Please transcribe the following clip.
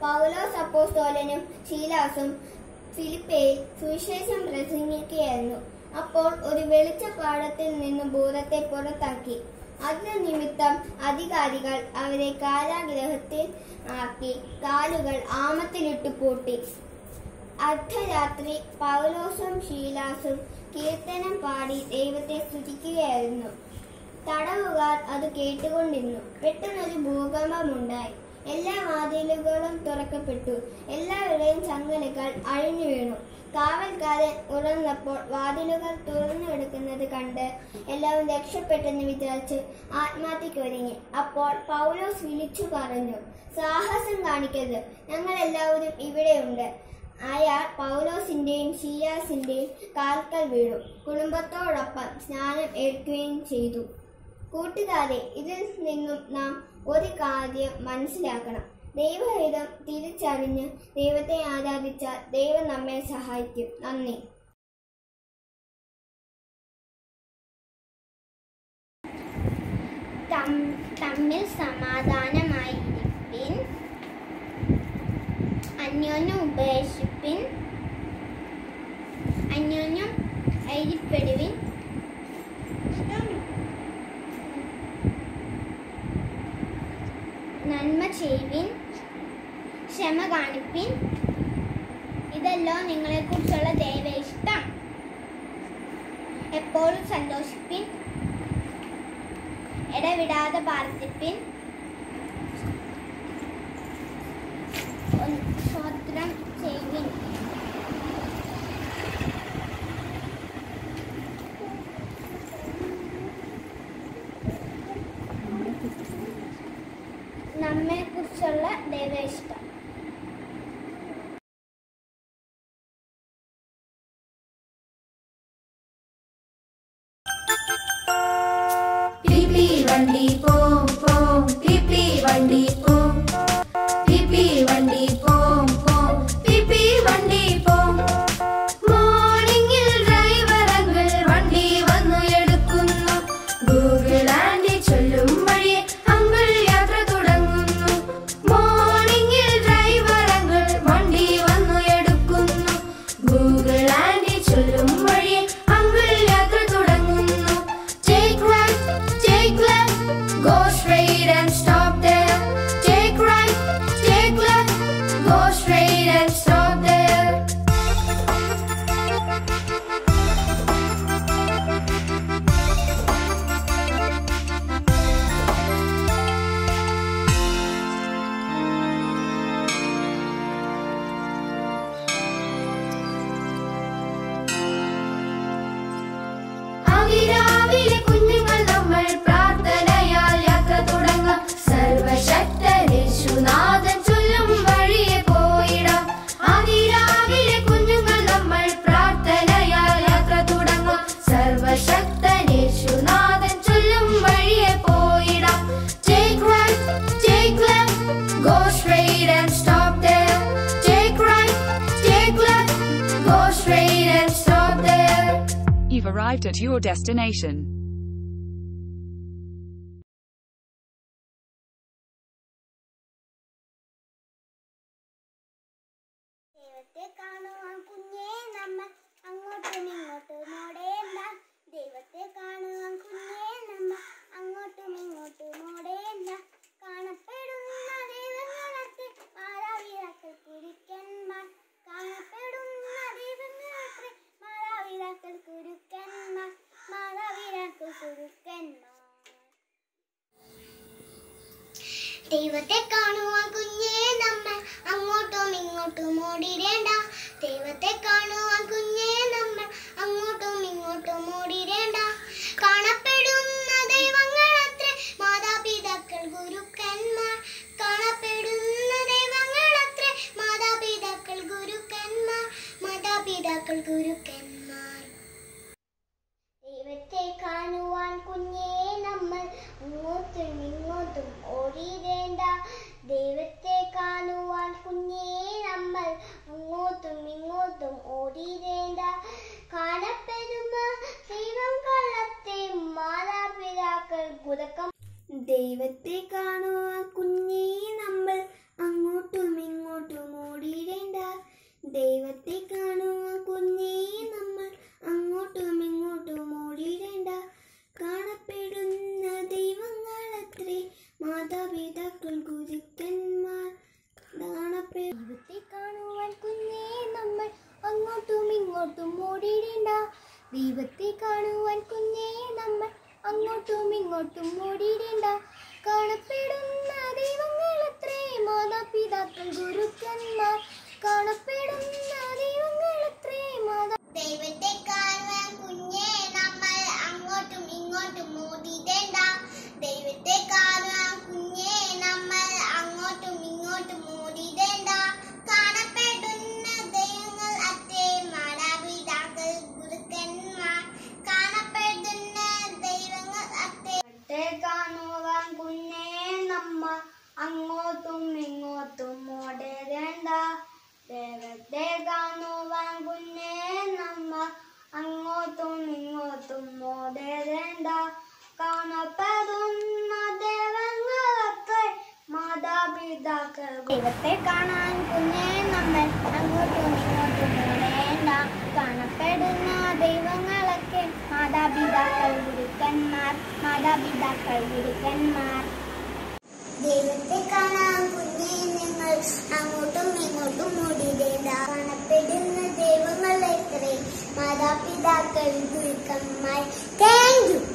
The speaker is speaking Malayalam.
പൗലോസ് അപ്പോസ്തോലനും ശീലാസും ഫിലിപ്പയിൽ സുവിശേഷം പ്രസംഗിക്കുകയായിരുന്നു അപ്പോൾ ഒരു വെളിച്ചപ്പാടത്തിൽ നിന്ന് ഭൂതത്തെ പുറത്താക്കി അതിനു നിമിത്തം അധികാരികൾ അവരെ കാരാഗ്രഹത്തിൽ ആക്കി കാലുകൾ ആമത്തിലിട്ട് പൂട്ടി അർദ്ധരാത്രി പൗലോസും ശീലാസും കീർത്തനം പാടി ദൈവത്തെ സ്തുതിക്കുകയായിരുന്നു തടവുകാർ അത് കേട്ടുകൊണ്ടിരുന്നു പെട്ടെന്നൊരു ഭൂകമ്പമുണ്ടായി എല്ലാ വാതിലുകളും തുറക്കപ്പെട്ടു എല്ലാവരുടെയും ചങ്ങലകൾ അഴിഞ്ഞു വീണു കാവൽക്കാരൻ ഉണർന്നപ്പോൾ വാതിലുകൾ തുറന്നു കിടക്കുന്നത് കണ്ട് എല്ലാവരും രക്ഷപ്പെട്ടെന്ന് വിചാരിച്ച് ആത്മഹത്യക്ക് ഒരുങ്ങി അപ്പോൾ പൗലോസ് വിളിച്ചു പറഞ്ഞു സാഹസം കാണിക്കരുത് ഞങ്ങൾ എല്ലാവരും ഇവിടെയുണ്ട് അയാൾ പൗലോസിന്റെയും ഷിയാസിന്റെയും കാൽക്കൽ വീണു കുടുംബത്തോടൊപ്പം സ്നാനം ഏൽക്കുകയും ചെയ്തു കൂട്ടുകാരെ ഇതിൽ നിന്നും നാം ഒരു കാര്യം മനസ്സിലാക്കണം ദൈവഹിതം തിരിച്ചറിഞ്ഞ് ദൈവത്തെ ആരാധിച്ചാൽ ദൈവം നമ്മെ സഹായിക്കും നന്ദി തം- തമ്മിൽ സമാധാനമായിരിപ്പിൻ അന്യോന്യം ഉപേക്ഷിപ്പിൻ അന്യോന്യം ഐര്യപ്പെടുവിൻ നന്മ ചെയ്യുവിൻ ക്ഷമ കാണിപ്പിൻ ഇതല്ലോ നിങ്ങളെക്കുറിച്ചുള്ള ദൈവ ഇഷ്ടം എപ്പോഴും സന്തോഷിപ്പിൻ ഇടവിടാതെ പ്രാർത്ഥിപ്പിൻ ഒന്ന് സ്വത്രം ചെയ്യുവിൻ നമ്മെ കുറിച്ചുള്ള ദൈവ ഇഷ്ടം പിപി വണ്ടി പോം പോം പിപി വണ്ടി പോം പിപി വണ്ടി പോം പോം പിപി വണ്ടി പോം മോർണിംഗിൽ ഡ്രൈവർ അങ്കിൾ വണ്ടി വന്നു എടുക്കുന്നു ഗൂഗിൾ ആൻഡി ചൊല്ലും വഴിയെ അങ്കിൾ യാത്ര തുടങ്ങുന്നു മോർണിംഗിൽ ഡ്രൈവർ അങ്കിൾ വണ്ടി വന്നു എടുക്കുന്നു ഗൂഗിൾ ആൻഡി ചൊല്ലും വഴിയെ അങ്കിൾ യാത്ര തുടങ്ങുന്നു Take right, take left, go straight and stop there. Take right, take left, go straight and stop there. അതിരാവിലെ കുഞ്ഞുങ്ങൾ നമ്മൾ പ്രാർത്ഥനയാൽ യാത്ര തുടങ്ങാം സർവശക്തൻ യേശുനാഥൻ ചൊല്ലും വഴിയെ പോയിടാം അതിരാവിലെ കുഞ്ഞുങ്ങൾ നമ്മൾ പ്രാർത്ഥനയാൽ യാത്ര തുടങ്ങാം സർവശക്തൻ യേശുനാഥൻ ചൊല്ലും വഴിയെ പോയിടാം Take right, take left, go straight and stop there. Take right, take left, go straight and stop there. You've arrived at your destination. ദൈവത്തെ കാണുവാൻ കുഞ്ഞേ നമ്മൾ അങ്ങോട്ടും ഇങ്ങോട്ടും ഓടേണ്ട ദൈവത്തെ കാണുവാൻ കുഞ്ഞേ നമ്മൾ അങ്ങോട്ടും ഇങ്ങോട്ടും ഓടേണ്ട കാണപ്പെടുന്ന ദൈവങ്ങളത്തെ മാതാപിതാക്കൾ കുരുക്കന്മാർ കാണപ്പെടുന്ന ദൈവങ്ങളത്തെ മാതാപിതാക്കൾ കുരുക്കന്മാർ മാതാപിതാക്കൾ കുരുക്കന്മാർ ദൈവത്തെ കാണുവാൻ കുഞ്ഞേ നമ്മൾ അങ്ങോട്ടും ഇങ്ങോട്ടും ഓടിരേണ്ട ദൈവത്തെ കാണുവാൻ കുഞ്ഞേ നമ്മൾ അങ്ങോട്ടും ഇങ്ങോട്ടും ഓടിരേണ്ട കാണപ്പെടുന്ന ദൈവങ്ങളത്രേ മാതാപിതാക്കൾ ഗുരുക്കന്മാർ കാണപ്പെടുന്ന ദൈവങ്ങളത്രേ മാതാപിതാക്കൾ ഗുരുക്കന്മാർ മാതാപിതാക്കൾ ഗുരുക്കന്മാർ ദൈവത്തെ കാണുവാൻ കുഞ്ഞേ നമ്മൾ അങ്ങോട്ടും ഇങ്ങോട്ടും ഓടിയിടേണ്ട ദൈവത്തെ കാണുവാൻ കുഞ്ഞേ നമ്മൾ അങ്ങോട്ടും ഇങ്ങോട്ടും ഓടിയിടേണ്ട കാണപ്പെടുന്ന ദൈവം കള്ളത്തെ മാതാപിതാക്കൾ ഗുരുക്കം ദൈവത്തെ കാണുവാൻ കുഞ്ഞേ നമ്മൾ അങ്ങോട്ടും ഇങ്ങോട്ടും കാണുവാൻ കുഞ്ഞേ നമ്മൾ അങ്ങോട്ടും ഇങ്ങോട്ടും ഓടിയിടേണ്ട ദൈവത്തെ കാണുവാൻ കുഞ്ഞേ നമ്മൾ അങ്ങോട്ടും ഇങ്ങോട്ടും ഓടിയിടേണ്ട കാണപ്പെടുന്ന ദൈവങ്ങൾ എത്രേ മാതാപിതാക്കൾ ഗുരുക്കന്മാർ കാണപ്പെടുന്ന ദൈവങ്ങൾ എത്രേ മാതാ ദൈവത്തെ കാണുവാൻ കുഞ്ഞേ നമ്മൾ അങ്ങോട്ടും ഇങ്ങോട്ടും ഓടിയിടേണ്ട ദൈവത്തെ കാണുവാൻ കുഞ്ഞേ നമ്മൾ അങ്ങോട്ടും ഇങ്ങോട്ടും ഓടിയിടേണ്ട കാണപ്പെടുന്ന ദൈവങ്ങൾ അത്രേ മാതാപിതാക്കൾ ഗുരുക്കന്മാർ കാണപ്പെടുന്ന ദൈവങ്ങൾ അത്രേ ദൈവത്തെ കാണുവാൻ കുഞ്ഞേ നമ്മ അങ്ങോട്ടും ഇങ്ങോട്ടും ഓടേണ്ട ദൈവത്തെ കാണുവാൻ കുഞ്ഞേ നമ്മ അങ്ങോട്ടും ഇങ്ങോട്ടും ഓടേണ്ട കാണപ്പെടുന്ന ദൈവങ്ങളൊക്കെ മാതാപിതാക്കൾ ദൈവത്തെ കാണാൻ കുഞ്ഞേ നമ്മൾ അങ്ങോട്ടും ഇങ്ങോട്ടും ഓടേണ്ട കാണപ്പെടുന്ന ദൈവങ്ങളൊക്കെ മാതാപിതാക്കൾ ഗുരുക്കന്മാർ മാതാപിതാക്കൾ ഗുരുക്കന്മാർ ദൈവത്തെ കാണാൻ കുഞ്ഞേ നിങ്ങൾ അങ്ങോട്ടും ഇങ്ങോട്ടും ഓടിയിടേണ്ട കാണപ്പെടുന്ന ദൈവങ്ങൾ എത്രേ മാതാപിതാക്കൾ ഗുരുക്കന്മാർ താങ്ക് യു